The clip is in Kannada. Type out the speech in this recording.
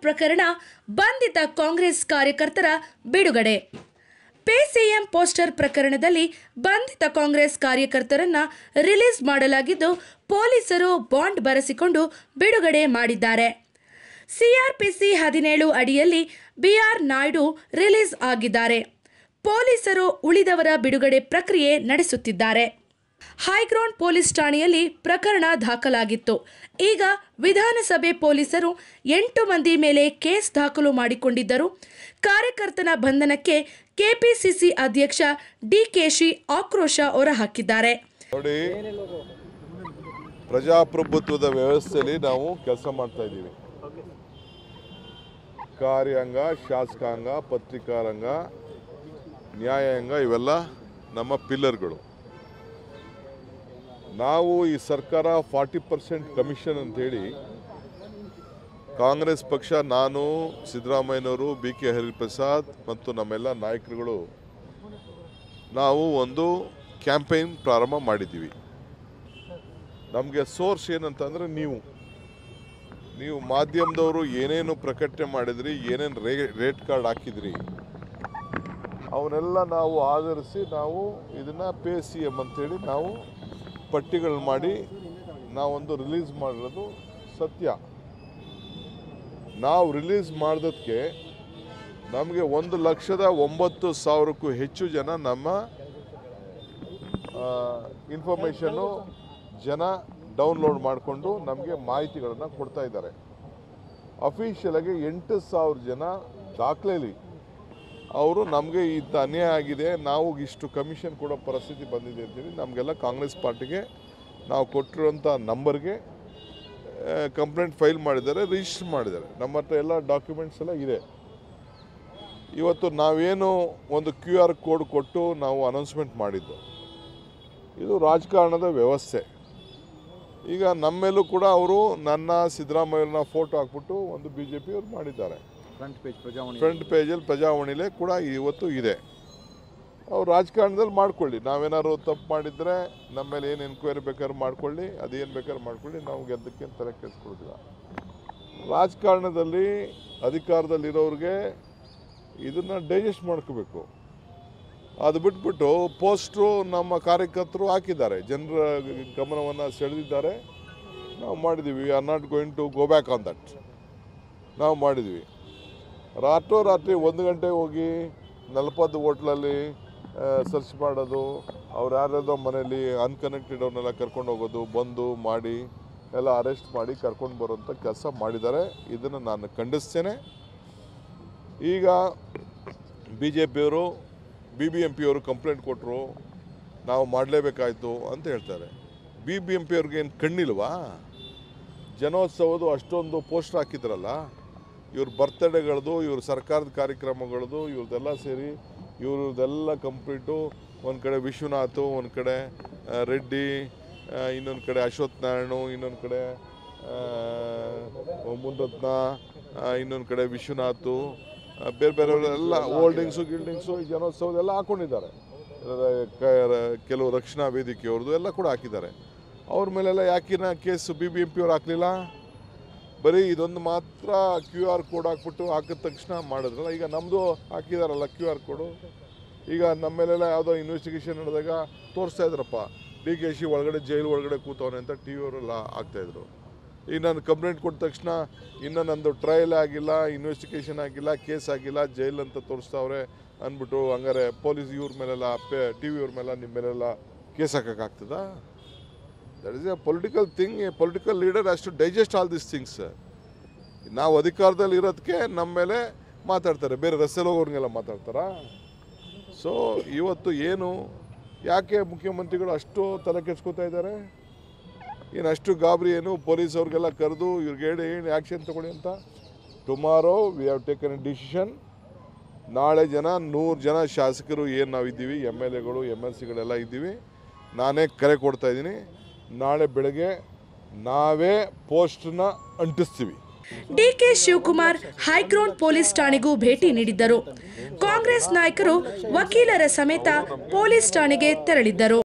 ಪ್ರಕರಣ ಬಂಧಿತ ಕಾಂಗ್ರೆಸ್ ಕಾರ್ಯಕರ್ತರ ಬಿಡುಗಡೆ ಪೇಸಿಎಂ ಪೋಸ್ಟರ್ ಪ್ರಕರಣದಲ್ಲಿ ಬಂಧಿತ ಕಾಂಗ್ರೆಸ್ ಕಾರ್ಯಕರ್ತರನ್ನ ರಿಲೀಸ್ ಮಾಡಲಾಗಿದ್ದು ಪೊಲೀಸರು ಬಾಂಡ್ ಬರೆಸಿಕೊಂಡು ಬಿಡುಗಡೆ ಮಾಡಿದ್ದಾರೆ ಸಿಆರ್ಪಿಸಿ ಹದಿನೇಳು ಅಡಿಯಲ್ಲಿ ಬಿಆರ್ ನಾಯ್ಡು ರಿಲೀಸ್ ಆಗಿದ್ದಾರೆ ಪೊಲೀಸರು ಉಳಿದವರ ಬಿಡುಗಡೆ ಪ್ರಕ್ರಿಯೆ ನಡೆಸುತ್ತಿದ್ದಾರೆ ಹೈಗ್ರೌಂಡ್ ಪೊಲೀಸ್ ಠಾಣೆಯಲ್ಲಿ ಪ್ರಕರಣ ದಾಖಲಾಗಿತ್ತು ಈಗ ವಿಧಾನಸಭೆ ಪೊಲೀಸರು ಎಂಟು ಮಂದಿ ಮೇಲೆ ಕೇಸ್ ದಾಖಲು ಮಾಡಿಕೊಂಡಿದ್ದರು ಕಾರ್ಯಕರ್ತನ ಬಂಧನಕ್ಕೆ ಕೆಪಿಸಿಸಿ ಅಧ್ಯಕ್ಷ ಡಿಕೆಶಿ ಆಕ್ರೋಶ ಹೊರಹಾಕಿದ್ದಾರೆ ನೋಡಿ ಪ್ರಜಾಪ್ರಭುತ್ವದ ವ್ಯವಸ್ಥೆಯಲ್ಲಿ ನಾವು ಕೆಲಸ ಮಾಡ್ತಾ ಇದ್ದೀವಿ ಕಾರ್ಯಾಂಗ ಶಾಸಕಾಂಗ ಪತ್ರಿಕಾರಂಗ ನ್ಯಾಯಾಂಗ ಇವೆಲ್ಲ ನಮ್ಮ ಪಿಲ್ಲರ್ಗಳು ನಾವು ಈ ಸರ್ಕಾರ ಫಾರ್ಟಿ ಪರ್ಸೆಂಟ್ ಕಮಿಷನ್ ಅಂತೇಳಿ ಕಾಂಗ್ರೆಸ್ ಪಕ್ಷ ನಾನು ಸಿದ್ದರಾಮಯ್ಯನವರು ಬಿ ಕೆ ಹರಿಪ್ರಸಾದ್ ಮತ್ತು ನಮ್ಮೆಲ್ಲ ನಾಯಕರುಗಳು ನಾವು ಒಂದು ಕ್ಯಾಂಪೇನ್ ಪ್ರಾರಂಭ ಮಾಡಿದ್ದೀವಿ ನಮಗೆ ಸೋರ್ಸ್ ಏನಂತಂದರೆ ನೀವು ನೀವು ಮಾಧ್ಯಮದವರು ಏನೇನು ಪ್ರಕಟಣೆ ಮಾಡಿದ್ರಿ ಏನೇನು ರೇ ರೇಟ್ ಕಾರ್ಡ್ ಹಾಕಿದ್ರಿ ಅವನ್ನೆಲ್ಲ ನಾವು ಆಧರಿಸಿ ನಾವು ಇದನ್ನು ಪೇ ಸಿ ಎಮ್ ಅಂತೇಳಿ ನಾವು ಪಟ್ಟಿಗಳು ಮಾಡಿ ನಾವೊಂದು ರಿಲೀಸ್ ಮಾಡಿರೋದು ಸತ್ಯ ನಾವು ರಿಲೀಸ್ ಮಾಡೋದಕ್ಕೆ ನಮಗೆ ಒಂದು ಲಕ್ಷದ ಒಂಬತ್ತು ಸಾವಿರಕ್ಕೂ ಹೆಚ್ಚು ಜನ ನಮ್ಮ ಇನ್ಫಾರ್ಮೇಷನ್ನು ಜನ ಡೌನ್ಲೋಡ್ ಮಾಡಿಕೊಂಡು ನಮಗೆ ಮಾಹಿತಿಗಳನ್ನು ಕೊಡ್ತಾ ಇದ್ದಾರೆ ಅಫಿಷಿಯಲ್ ಆಗಿ ಎಂಟು ಸಾವಿರ ಜನ ದಾಖಲೆಯಲ್ಲಿ ಅವರು ನಮಗೆ ಇಂಥ ಅನ್ಯಾಯ ಆಗಿದೆ ನಾವು ಇಷ್ಟು ಕಮಿಷನ್ ಕೊಡೋ ಪರಿಸ್ಥಿತಿ ಬಂದಿದೆ ಅಂತೇಳಿ ನಮಗೆಲ್ಲ ಕಾಂಗ್ರೆಸ್ ಪಾರ್ಟಿಗೆ ನಾವು ಕೊಟ್ಟಿರುವಂಥ ನಂಬರ್ಗೆ ಕಂಪ್ಲೇಂಟ್ ಫೈಲ್ ಮಾಡಿದ್ದಾರೆ ರಿಜಿಸ್ಟರ್ ಮಾಡಿದ್ದಾರೆ ನಮ್ಮ ಹತ್ರ ಎಲ್ಲ ಡಾಕ್ಯುಮೆಂಟ್ಸ್ ಎಲ್ಲ ಇದೆ ಇವತ್ತು ನಾವೇನು ಒಂದು ಕ್ಯೂ ಆರ್ ಕೋಡ್ ಕೊಟ್ಟು ನಾವು ಅನೌನ್ಸ್ಮೆಂಟ್ ಮಾಡಿದ್ದು ಇದು ರಾಜಕಾರಣದ ವ್ಯವಸ್ಥೆ ಈಗ ನಮ್ಮೇಲೂ ಕೂಡ ಅವರು ನನ್ನ ಸಿದ್ದರಾಮಯ್ಯನ ಫೋಟೋ ಹಾಕ್ಬಿಟ್ಟು ಒಂದು ಬಿ ಜೆ ಪಿಯವ್ರು ಮಾಡಿದ್ದಾರೆ ಫ್ರಂಟ್ ಪೇಜ್ ಪ್ರಜಾವಾಣಿ ಫ್ರಂಟ್ ಪೇಜಲ್ಲಿ ಪ್ರಜಾವಾಣಿಲೇ ಕೂಡ ಇವತ್ತು ಇದೆ ಅವ್ರು ರಾಜಕಾರಣದಲ್ಲಿ ಮಾಡ್ಕೊಳ್ಳಿ ನಾವೇನಾದ್ರು ತಪ್ಪು ಮಾಡಿದರೆ ನಮ್ಮ ಮೇಲೆ ಏನು ಎನ್ಕ್ವೈರಿ ಬೇಕಾದ್ರೂ ಮಾಡ್ಕೊಳ್ಳಿ ಅದೇನು ಬೇಕಾದ್ರೂ ಮಾಡ್ಕೊಳ್ಳಿ ನಾವು ಗೆದ್ದಕ್ಕೆ ತಲೆ ಕೆಡಿಸ್ಕೊಳ್ತೀವಿ ರಾಜಕಾರಣದಲ್ಲಿ ಅಧಿಕಾರದಲ್ಲಿರೋರಿಗೆ ಇದನ್ನು ಡೈಜೆಸ್ಟ್ ಮಾಡ್ಕೋಬೇಕು ಅದು ಬಿಟ್ಬಿಟ್ಟು ಪೋಸ್ಟ್ರು ನಮ್ಮ ಕಾರ್ಯಕರ್ತರು ಹಾಕಿದ್ದಾರೆ ಜನರ ಗಮನವನ್ನು ಸೆಳೆದಿದ್ದಾರೆ ನಾವು ಮಾಡಿದ್ದೀವಿ are not going to go back on that ನಾವು ಮಾಡಿದ್ವಿ ರಾತ್ರೋರಾತ್ರಿ ಒಂದು ಗಂಟೆ ಹೋಗಿ ನಲವತ್ತು ಹೋಟ್ಲಲ್ಲಿ ಸರ್ಚ್ ಮಾಡೋದು ಅವ್ರು ಯಾರ್ಯಾರ್ದೋ ಮನೇಲಿ ಅನ್ಕನೆಕ್ಟೆಡ್ ಅವ್ರನ್ನೆಲ್ಲ ಕರ್ಕೊಂಡು ಹೋಗೋದು ಬಂದು ಮಾಡಿ ಎಲ್ಲ ಅರೆಸ್ಟ್ ಮಾಡಿ ಕರ್ಕೊಂಡು ಬರೋಂಥ ಕೆಲಸ ಮಾಡಿದ್ದಾರೆ ಇದನ್ನು ನಾನು ಖಂಡಿಸ್ತೇನೆ ಈಗ ಬಿ ಜೆ ಪಿಯವರು ಬಿ ಬಿ ಎಂ ಪಿಯವರು ಕಂಪ್ಲೇಂಟ್ ಕೊಟ್ಟರು ನಾವು ಮಾಡಲೇಬೇಕಾಯ್ತು ಅಂತ ಹೇಳ್ತಾರೆ ಬಿ ಬಿ ಎಂ ಪಿಯವ್ರಿಗೆ ಏನು ಕಣ್ಣಿಲ್ವಾ ಜನೋತ್ಸವದು ಅಷ್ಟೊಂದು ಪೋಸ್ಟರ್ ಹಾಕಿದ್ರಲ್ಲ ಇವ್ರ ಬರ್ತ್ಡೇಗಳದು ಇವ್ರ ಸರ್ಕಾರದ ಕಾರ್ಯಕ್ರಮಗಳದು ಇವ್ರದ್ದೆಲ್ಲ ಸೇರಿ ಇವ್ರದ್ದೆಲ್ಲ ಕಂಪ್ಲೀಟು ಒಂದು ಕಡೆ ವಿಶ್ವನಾಥ್ ಒಂದು ಕಡೆ ಆ, ರೆಡ್ಡಿ ಇನ್ನೊಂದು ಕಡೆ ಅಶ್ವಥ್ ನಾರಾಯಣು ಇನ್ನೊಂದು ಕಡೆ ಆ, ಮುನ್ರತ್ನ ಇನ್ನೊಂದು ಕಡೆ ವಿಶ್ವನಾಥು ಆ, ಬೇರೆ ಬೇರೆಯವರೆಲ್ಲ ಹೋಲ್ಡಿಂಗ್ಸು ಗಿಲ್ಡಿಂಗ್ಸು ಈ ಜನೋತ್ಸವದೆಲ್ಲ ಹಾಕ್ಕೊಂಡಿದ್ದಾರೆ ರ- ಕ- ಕೆಲವು ರಕ್ಷಣಾ ವೇದಿಕೆಯವ್ರದ್ದು ಎಲ್ಲ ಕೂಡ ಹಾಕಿದ್ದಾರೆ ಅವ್ರ ಮೇಲೆಲ್ಲ ಯಾಕಿನ case B B M P ಅವ್ರು ಹಾಕಲಿಲ್ಲ ಬರೀ ಇದೊಂದು ಮಾತ್ರ ಕ್ಯೂ ಆರ್ ಕೋಡ್ ಹಾಕ್ಬಿಟ್ಟು ಹಾಕಿದ ತಕ್ಷಣ ಮಾಡಿದ್ರಲ್ಲ ಈಗ ನಮ್ಮದು ಹಾಕಿದಾರಲ್ಲ ಕ್ಯೂ ಆರ್ ಕೋಡು ಈಗ ನಮ್ಮ ಮೇಲೆಲ್ಲ ಯಾವುದೋ ಇನ್ವೆಸ್ಟಿಗೇಷನ್ ನಡೆದಾಗ ತೋರಿಸ್ತಾ ಇದ್ರಪ್ಪ ಡಿ ಕೆ ಶಿ ಒಳಗಡೆ ಜೈಲು ಒಳಗಡೆ ಕೂತವನೆ ಅಂತ ಟಿ ವಿಯವರೆಲ್ಲ ಆಗ್ತಾಯಿದ್ರು ಈಗ ನಾನು ಕಂಪ್ಲೇಂಟ್ ಕೊಟ್ಟ ತಕ್ಷಣ ಇನ್ನು ನಂದು ಟ್ರಯಲ್ ಆಗಿಲ್ಲ ಇನ್ವೆಸ್ಟಿಗೇಷನ್ ಆಗಿಲ್ಲ ಕೇಸ್ ಆಗಿಲ್ಲ ಜೈಲ್ ಅಂತ ತೋರಿಸ್ತಾವ್ರೆ ಅಂದ್ಬಿಟ್ಟು ಹಂಗಾರೆ ಪೊಲೀಸ್ ಇವ್ರ ಮೇಲೆಲ್ಲ ಪೇ ಟಿ ವಿಯವ್ರ ಮೇಲೆ ನಿಮ್ಮ ಮೇಲೆಲ್ಲ ಕೇಸ್ ಹಾಕೋಕ್ಕಾಗ್ತದಾ that is a political thing a political leader has to digest all this things ನಾವು ಅಧಿಕಾರದಲ್ಲಿ ಇರೋದಕ್ಕೆ ನಮ್ಮ ಮೇಲೆ ಮಾತಾಡ್ತಾರೆ ಬೇರೆ ರಸ್ತೆಲಿ ಹೋಗೋರಿಗೆಲ್ಲ ಮಾತಾಡ್ತಾರಾ ಸೊ ಇವತ್ತು ಏನು ಯಾಕೆ ಮುಖ್ಯಮಂತ್ರಿಗಳು ಅಷ್ಟು ತಲೆ ಕೆಡ್ಸ್ಕೊತಾ ಇದ್ದಾರೆ ಏನು ಅಷ್ಟು ಗಾಬರಿ ಏನು ಪೊಲೀಸ್ ಅವ್ರಿಗೆಲ್ಲ ಕರೆದು ಇವ್ರಿಗೆ ಹೇಳಿ ಏನು ಆ್ಯಕ್ಷನ್ ತಗೊಳ್ಳಿ ಅಂತ tomorrow we have taken a decision ನಾಳೆ ಜನ ನೂರು ಜನ ಶಾಸಕರು ಏನು ನಾವಿದ್ದೀವಿ ಎಮ್ ಎಲ್ ಎಗಳು ಎಮ್ ಎಲ್ ಸಿಗಳೆಲ್ಲ ಇದ್ದೀವಿ ನಾನೇ ಕರೆ ಕೊಡ್ತಾ ಇದ್ದೀನಿ ನಾಳೆ ಬೆಳಗ್ಗೆ ನಾವೇ ಪೋಸ್ಟನ್ನ ಅಂಟಿಸ್ತೀವಿ ಡಿಕೆ ಶಿವಕುಮಾರ್ ಹೈಗ್ರೌಂಡ್ ಪೊಲೀಸ್ ಠಾಣೆಗೂ ಭೇಟಿ ನೀಡಿದ್ದರು ಕಾಂಗ್ರೆಸ್ ನಾಯಕರು ವಕೀಲರ ಸಮೇತ ಪೊಲೀಸ್ ಠಾಣೆಗೆ ತೆರಳಿದ್ದರು